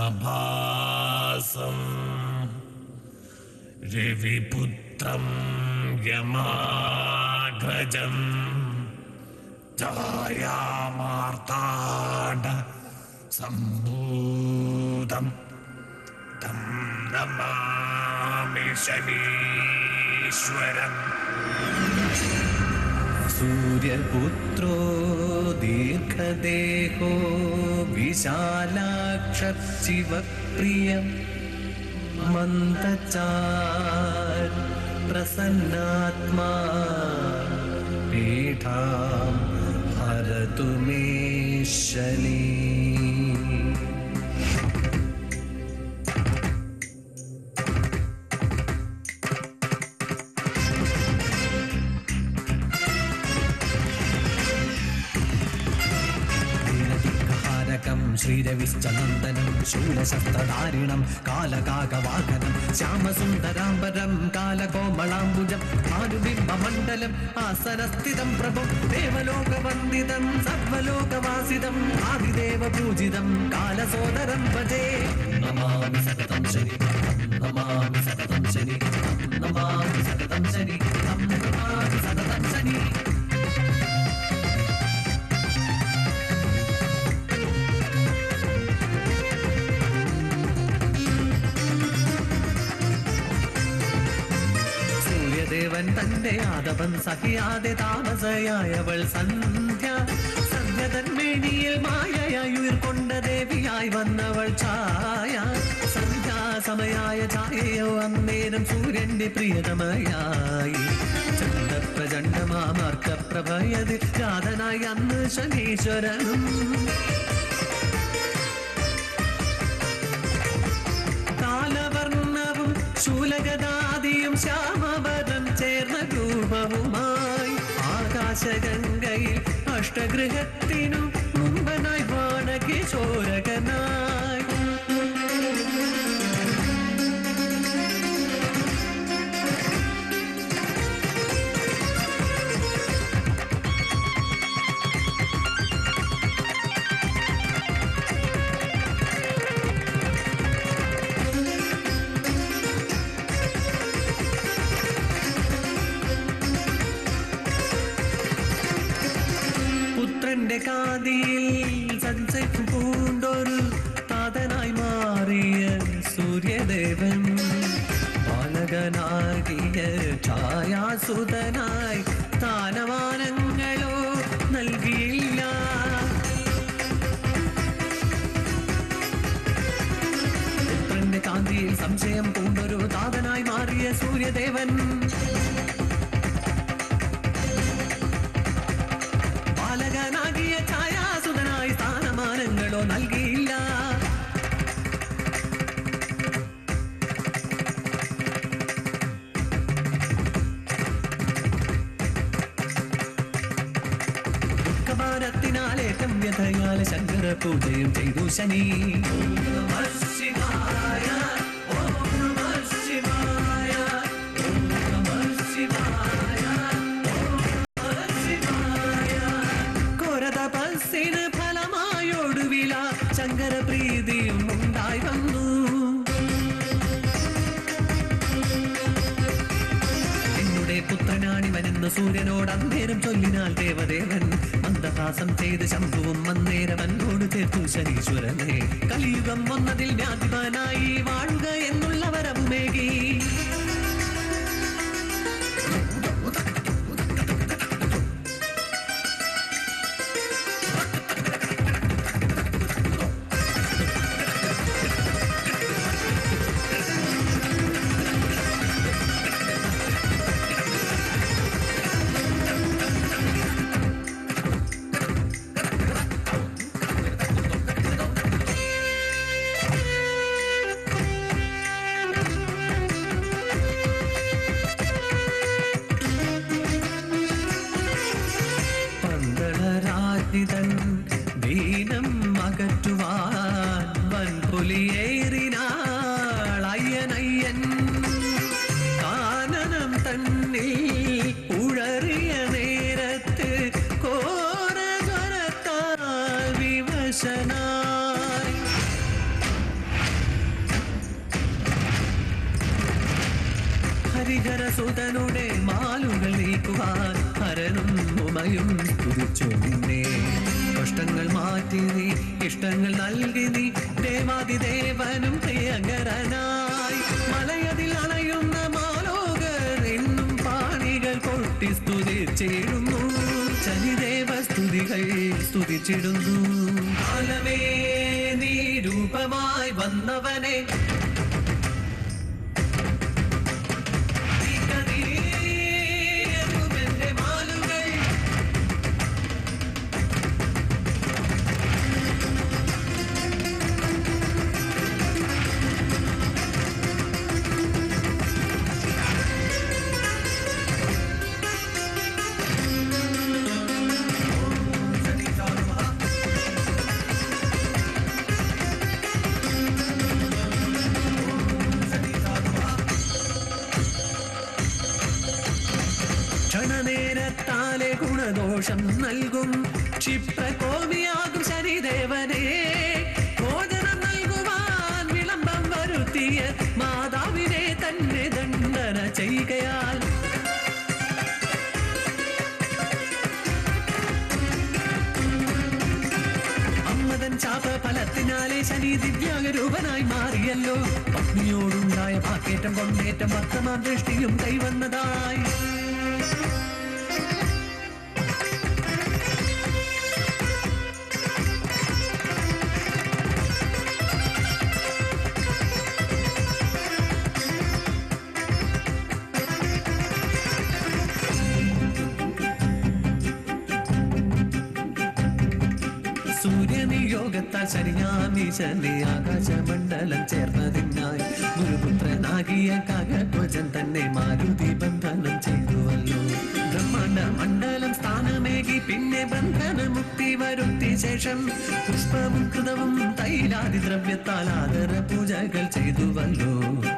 ഭാസം രവിപുത്രം യമാഗ്രജം ഛായാമാർത്താണ്ഡ സംഭൂതം തം നമാമി ശനീശ്വരം സൂര്യപുത്രോ ദീർഘദേഹോ വിശാലാക്ഷ ശിവപ്രിയം മന്ദചാർ പ്രസന്നാത്മാ പീഠാം ഹരതു മേ ശനി ഹാരകം ശ്രീരവിശ്ചനന്ദനം ശൂലശസ്ത്രധാരിണം കാലകാകവാഹനം ശ്യാമസുന്ദരാംബരം കാലകോമളാംബുജം ഭാനുബിംബമണ്ഡലം ആസനസ്ഥിതം പ്രഭും ദേവലോകവന്ദിതം സർവലോകവാസിതം ആദിദേവ പൂജിതം കാലസോദരം ഭജേ നമാമി സതതം ശനി നമാമി സതതം ശനി നമാമി സതതം ശനി നമാമി സതതം ശനി സൂര്യദേവൻ തന്റെ ആദവൻ സഹിയാതെ താമസയായവൾ സന്ധ്യ സന്ധ്യ തന്മേനിയിൽ മായയായി ഉയർക്കൊണ്ട ദേവിയായി വന്നവൾ ഛായ സന്ധ്യാസമയായ ഛായയോ അന്നേരം സൂര്യന്റെ പ്രിയതമയായി ചണ്ഡപ്രചണ്ഡമാർക്കപ്രഭയതിൽ ജാതനായി അന്ന് ശനീശ്വരനും കാലവർണ്ണവും ശൂലഗദാദിയും ശ്യാമവദം ചേർന്ന രൂപവുമായി ആകാശഗംഗയിൽ അഷ്ടഗൃഹത്തിനു മുമ്പനായി ബാണകിശോരകനായി പുത്രന്റെ കാതിയിൽ സഞ്ചയം പൂണ്ടൊരു താതനായി മാറിയ സൂര്യദേവൻ ബാലകനാകിയ ഛായാസുതനായി സ്ഥാനമാനങ്ങളോ നൽകിയില്ല പുത്രന്റെ കാന്തിയിൽ സംശയം പൂണ്ടൊരു താതനായി മാറിയ സൂര്യദേവൻ ബാലകനാകിയ ഛായാസുതനായി സ്ഥാനമാനങ്ങളോ നൽകിയില്ല ദുഃഖഭാരത്തിനാലേറ്റം വ്യഥയാൽ ശങ്കര പൂജയും ചെയ്തു ശനി ഓം നമഃ ശിവായ, ഓം നമഃ ശിവായ, ഓം നമഃ ശിവായ, ഓം നമഃ ശിവായ. ഘോരതപസ്സിന് ഫലമായൊടുവില ശങ്കര പ്രീതിയും ഉണ്ടായി വന്നു എന്നുടെ പുത്രനാണിവനെന്ന് സൂര്യനോട് അന്നേരം ചൊല്ലിനാൽ ദേവദേവൻ മന്ദഹാസം ചെയ്ത് ശംഭുവും അന്നേരം എന്നോട് ചേർത്തു ശനീശ്വരനെ കലിയുഗം വന്നതിൽ വ്യാധിമാനായി വാഴുക എന്നുള്ള വരവുമേകി പന്തളരാജിതൻ ദീനം അകറ്റുവാൻ വൻപുലിയേറിനാൾ അയ്യനയ്യൻ കാനനം തന്നിൽ ഉഴറിയ നേരത്ത് ഘോരജ്വരത്താൽ വിവശനായി ഹരിഹരസുതനുടെ മാലുകൾ നീക്കുവാൻ ഹരനും ഉമയും സ്തുതിച്ചു നിന്നെ കഷ്ടങ്ങൾ മാറ്റി നീ ഇഷ്ടങ്ങൾ നൽകി നീ ദേവാതിദേവനും പ്രിയങ്കരനായി മലയതിൽ അണയുന്ന മാലോകർ എന്നും പാണികൾ കൊട്ടി സ്തുതിച്ചിടുന്നു ശനിദേവ സ്തുതികൾ സ്തുതിച്ചിടുന്നു കാലമേ നീ രൂപമായി വന്നവനെ നീ കതിരേറുമെന്റെ മാലുകൾ ക്ഷണനേരത്താലെ ഗുണദോഷം നൽകും ക്ഷിപ്രകോപിയാകും ശനിദേവനെ ഭോജനം നൽകുവാൻ വിളംബം വരുത്തിയ മാതാവിനെ തന്നെ ദണ്ഡന ചെയ്യുകയാൽ അമ്മതൻ ചാപ ഫലത്തിനാലെ ശനി ദിവ്യാഗരൂപനായി മാറിയല്ലോ പത്നിയോടുണ്ടായ പാക്കേറ്റം കൊണ്ടേറ്റം ഭക്തമാം ദൃഷ്ടിയും കൈവന്നതായി സൂര്യനിയോഗത്താൽ ശനിയാമീശന്റെ ആകാശമണ്ഡലം ചേർന്നതിനായി ഗുരുപുത്രനാകിയ കാകധ്വജൻ തന്നെ മാരുതി ബന്ധനം ചെയ്തുവല്ലോ ബ്രഹ്മാണ്ട മണ്ഡലം സ്ഥാനമേകി പിന്നെ ബന്ധന മുക്തി വരുത്തി ശേഷം പുഷ്പവും കൃതവും തൈലാദി ദ്രവ്യത്താൽ ആദര പൂജകൾ ചെയ്തുവല്ലോ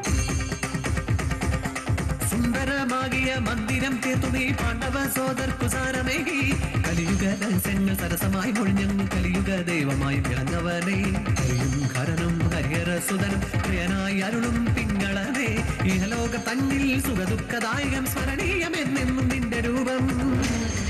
സുന്ദരമാകിയ മന്ദിരം തീർത്തു നീ പാണ്ഡവ സോദർക്കു സാരമേകി കലിയുഗ രഹസ്യങ്ങൾ സരസമായി മൊഴിഞ്ഞു കലിയുഗ ദൈവമായി വിളങ്ങവനെ ഹരിയും ഹരനും ഹരിഹരസുതനും പ്രിയനായി അരുളും പിങ്ങളനെ ഇഹലോക തന്നിൽ സുഖദുഃഖദായകം സ്മരണീയമെന്നെന്നും നിന്റെ രൂപം